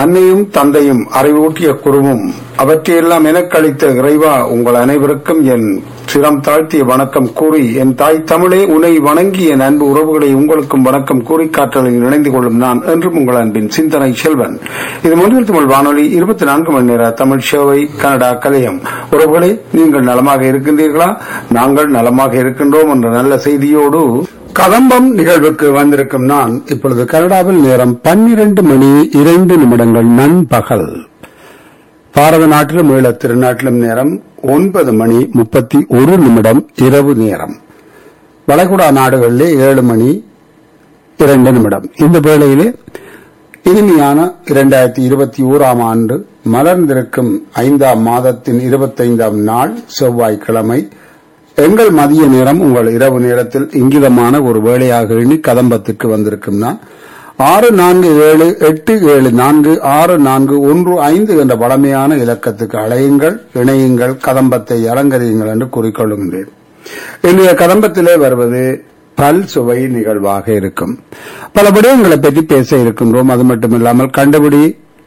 அன்னையும் தந்தையும் அறிவூட்டிய குருவும் அவற்றையெல்லாம் எனக்களித்த இறைவா உங்கள் அனைவருக்கும் என் சிரம் தாழ்த்திய வணக்கம் கூறி என் தாய் தமிழே உனை வணங்கி என் அன்பு உறவுகளை உங்களுக்கும் வணக்கம் கூறி காற்றலில் இணைந்து கொள்ளும் நான் என்றும் உங்கள் அன்பின் சிந்தனை செல்வன் இது மொழியில் தமிழ் வானொலி இருபத்தி நான்கு மணி நேர தமிழ் ஷோவை கனடா கலையம் உறவுகளே நீங்கள் நலமாக இருக்கின்றீர்களா நாங்கள் நலமாக இருக்கின்றோம் என்ற நல்ல செய்தியோடு கதம்பம் நிகழ்வுக்கு வந்திருக்கும் நான் இப்பொழுது கனடாவில் நேரம் பன்னிரண்டு மணி இரண்டு நிமிடங்கள் நண்பகல் பாரத நாட்டிலும் ஈழ திருநாட்டிலும் நேரம் ஒன்பது மணி முப்பத்தி ஒரு நிமிடம் இரவு நேரம் வளைகுடா நாடுகளிலே ஏழு மணி இரண்டு நிமிடம் இந்த வேளையிலே இனிமையான இரண்டாயிரத்தி இருபத்தி ஓராம் ஆண்டு மலர்ந்திருக்கும் ஐந்தாம் மாதத்தின் இருபத்தைந்தாம் நாள் செவ்வாய்க்கிழமை எங்கள் மதிய நேரம் உங்கள் இரவு நேரத்தில் இங்கிதமான ஒரு வேலையாக எண்ணி கதம்பத்துக்கு வந்திருக்கும் நான் ஆறு நான்கு ஏழு எட்டு ஏழு நான்கு ஆறு நான்கு ஒன்று ஐந்து என்ற பழமையான இலக்கத்துக்கு அழையுங்கள் இணையுங்கள் கதம்பத்தை அலங்கரியுங்கள் என்று கூறிக்கொள்ளுகின்றேன் இன்றைய கதம்பத்திலே வருவது பல் சுவை நிகழ்வாக இருக்கும் பல விடயங்களை பற்றி பேச இருக்கின்றோம் அது மட்டுமில்லாமல் கண்டுபிடி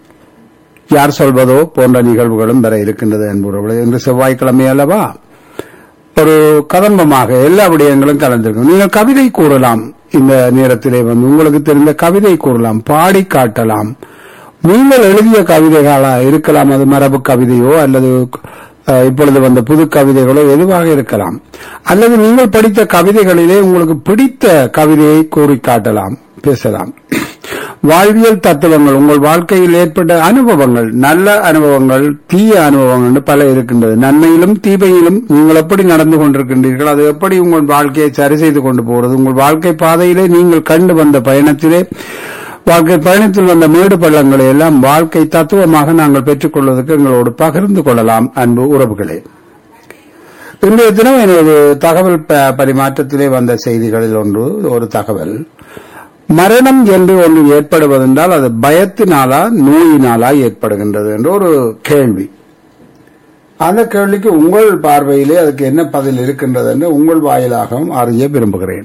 யார் சொல்வதோ போன்ற நிகழ்வுகளும் வர இருக்கின்றது என்பவர்களே இன்று செவ்வாய்க்கிழமை அல்லவா ஒரு கதம்பமாக எல்லா விடயங்களும் கலந்திருக்கும் நீங்கள் கவிதை கூறலாம் இந்த நேரத்திலே வந்து உங்களுக்கு தெரிந்த கவிதை கூறலாம் பாடி காட்டலாம் நீங்கள் எழுதிய கவிதைகளா இருக்கலாம் அது மரபு கவிதையோ அல்லது அஹ், இப்பொழுது வந்த புது கவிதைகளோ எதுவாக இருக்கலாம் அல்லது நீங்கள் படித்த கவிதைகளிலே உங்களுக்கு பிடித்த கவிதையை கூறி காட்டலாம் பேசலாம் வாழ்வியல் தத்துவங்கள் உங்கள் வாழ்க்கையில் ஏற்பட்ட அனுபவங்கள் நல்ல அனுபவங்கள் தீய அனுபவங்கள் பல இருக்கின்றது நன்மையிலும் தீமையிலும் நீங்கள் எப்படி நடந்து கொண்டிருக்கின்றீர்கள் அது எப்படி உங்கள் வாழ்க்கையை சரி செய்து கொண்டு போகிறது உங்கள் வாழ்க்கை பாதையிலே நீங்கள் கண்டு வந்த பயணத்திலே வாழ்க்கை பயணத்தில் வந்த மேடு பள்ளங்களை எல்லாம் வாழ்க்கை தத்துவமாக நாங்கள் பெற்றுக் கொள்வதற்கு எங்களோடு பகிர்ந்து கொள்ளலாம் அன்பு உறவுகளே இன்றைய தினம் எனது தகவல் ப- பரிமாற்றத்திலே வந்த செய்திகளில் ஒன்று ஒரு தகவல் மரணம் என்று ஒன்று ஏற்படுவதென்றால் அது பயத்தினாலா நோயினாலா ஏற்படுகின்றது என்ற ஒரு கேள்வி அந்த கேள்விக்கு உங்கள் பார்வையிலே அதுக்கு என்ன பதில் இருக்கின்றது என்று உங்கள் வாயிலாகவும் அறிய விரும்புகிறேன்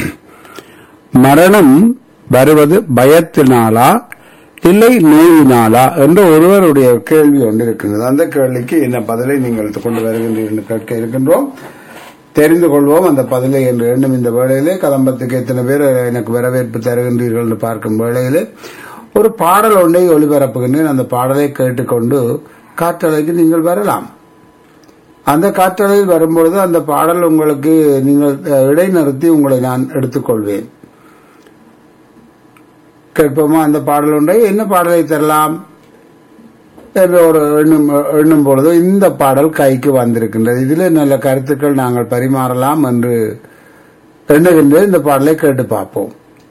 மரணம் வருவது பயத்தினாலா இல்லை நோயினாலா என்ற ஒருவருடைய கேள்வி ஒன்று இருக்கின்றது அந்த கேள்விக்கு என்ன பதிலை நீங்கள் கொண்டு வருகின்றீர்கள் என்று கேட்க இருக்கின்றோம் தெரிந்து கொள்வோம் அந்த பதிலை என்று எண்ணும் இந்த வேளையிலே கதம்பத்துக்கு எத்தனை பேர் எனக்கு வரவேற்பு தருகின்றீர்கள் என்று பார்க்கும் வேளையிலே ஒரு பாடல் ஒன்றை ஒளிபரப்புகின்றேன் அந்த பாடலை கேட்டுக்கொண்டு காற்றலைக்கு நீங்கள் வரலாம் அந்த காற்றலையில் வரும்பொழுது அந்த பாடல் உங்களுக்கு நீங்கள் அஹ், இடைநிறுத்தி உங்களை நான் எடுத்துக்கொள்வேன் கேட்போமா அந்த பாடல் ஒன்றை என்ன பாடலை தரலாம் என்று ஒரு எண்ணும் எண்ணும் பொழுது இந்த பாடல் கைக்கு வந்திருக்கின்றது இதில் நல்ல கருத்துக்கள் நாங்கள் பரிமாறலாம் என்று எண்ணுகின்ற இந்த பாடலை கேட்டு பார்ப்போம்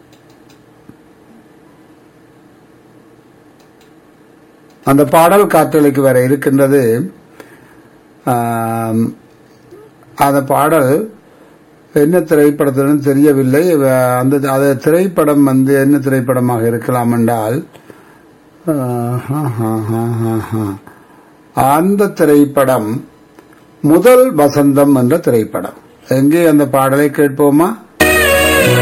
அந்த பாடல் காற்றலைக்கு வர இருக்கின்றது ஆம், அந்த பாடல் என்ன திரைப்படத்துடன் தெரியவில்லை வ- அந்த அது திரைப்படம் வந்து என்ன திரைப்படமாக இருக்கலாம் என்றால் ஆஹாஹாஹாஹா. அந்த திரைப்படம் முதல் வசந்தம் என்ற திரைப்படம் எங்கே அந்த பாடலை கேட்போமா